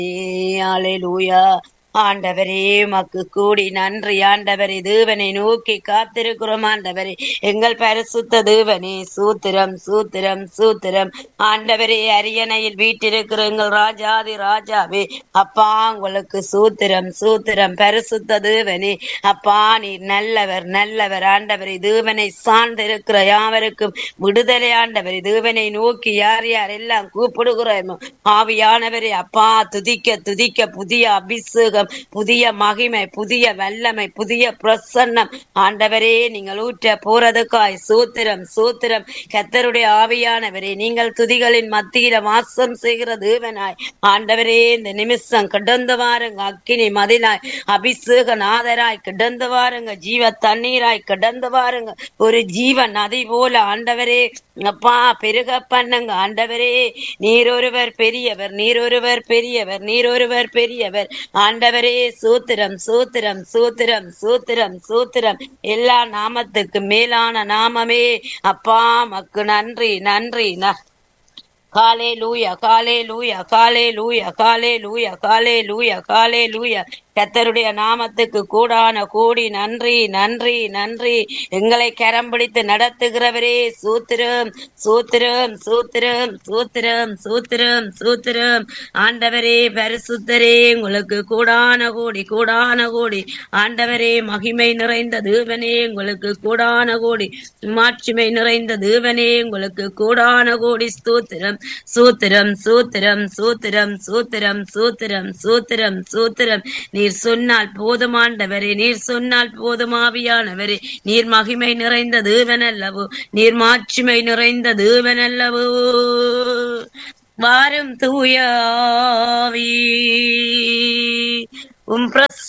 அல்லேலூயா ஆண்டவரே மக்கு கூடி நன்றி ஆண்டவரே தேவனை நோக்கி காத்திருக்கிறோம் ஆண்டவரே எங்கள் பரிசுத்த தேவனே சூத்திரம் சூத்திரம் சூத்திரம் ஆண்டவரே அரியணையில் வீட்டிருக்கிற எங்கள் ராஜாதி ராஜாவே அப்பா உங்களுக்கு சூத்திரம் சூத்திரம் பரிசுத்த தேவனே அப்பா நீர் நல்லவர் நல்லவர் ஆண்டவரை தேவனை சார்ந்திருக்கிற யாவருக்கும் விடுதலை ஆண்டவரை தேவனை நோக்கி யார் யார் எல்லாம் கூப்பிடுகிறோமோ ஆவியானவரே அப்பா துதிக்க துதிக்க புதிய அபிஷேகம் புதிய மகிமை புதிய வல்லமை புதிய பிரசன்னம் ஆண்டவரே நீங்கள் ஊற்ற போறதுக்காய் சூத்திரம் சூத்திரம் கத்தருடைய ஆவியானவரே நீங்கள் துதிகளின் மத்தியில வாசம் செய்கிற தேவனாய் ஆண்டவரே இந்த நிமிஷம் கிடந்து வாருங்க அக்கினி மதிலாய் அபிஷேக நாதராய் கிடந்து வாருங்க ஜீவ தண்ணீராய் கிடந்து வாருங்க ஒரு ஜீவ நதி போல ஆண்டவரே அப்பா பெருக பண்ணுங்க ஆண்டவரே நீரொருவர் பெரியவர் நீரொருவர் பெரியவர் நீரொருவர் பெரியவர் ஆண்டவரே சூத்திரம் சூத்திரம் சூத்திரம் சூத்திரம் சூத்திரம் எல்லா நாமத்துக்கு மேலான நாமமே அப்பா மக்கு நன்றி நன்றி ந- காலே லூயா காலே லூயா காலே லூயா காலே லூயா காலே லூயா காலே லூயா கத்தருடைய நாமத்துக்கு கூடான கூடி நன்றி நன்றி நன்றி எங்களை கரம் பிடித்து நடத்துகிறவரே சூத்திரம் சூத்திரம் சூத்திரம் சூத்திரம் சூத்திரம் சூத்திரம் ஆண்டவரே பரிசுத்தரே உங்களுக்கு கூடான கூடி கூடான கூடி ஆண்டவரே மகிமை நிறைந்த தேவனே உங்களுக்கு கூடான கூடி மாட்சிமை நிறைந்த தேவனே உங்களுக்கு கூடான கூடி ஸ்தோத்திரம் சூத்திரம் சூத்திரம் சூத்திரம் சூத்திரம் சூத்திரம் சூத்திரம் சூத்திரம் நீர் சொன்னால் போதுமாண்டவரே நீர் சொன்னால் போதுமாவியானவரே நீர் மகிமை நிறைந்த தேவனல்லவோ நீர் மாட்சிமை நிறைந்த தேவனல்லவோ வாரும் தூயாவி உம் பிரச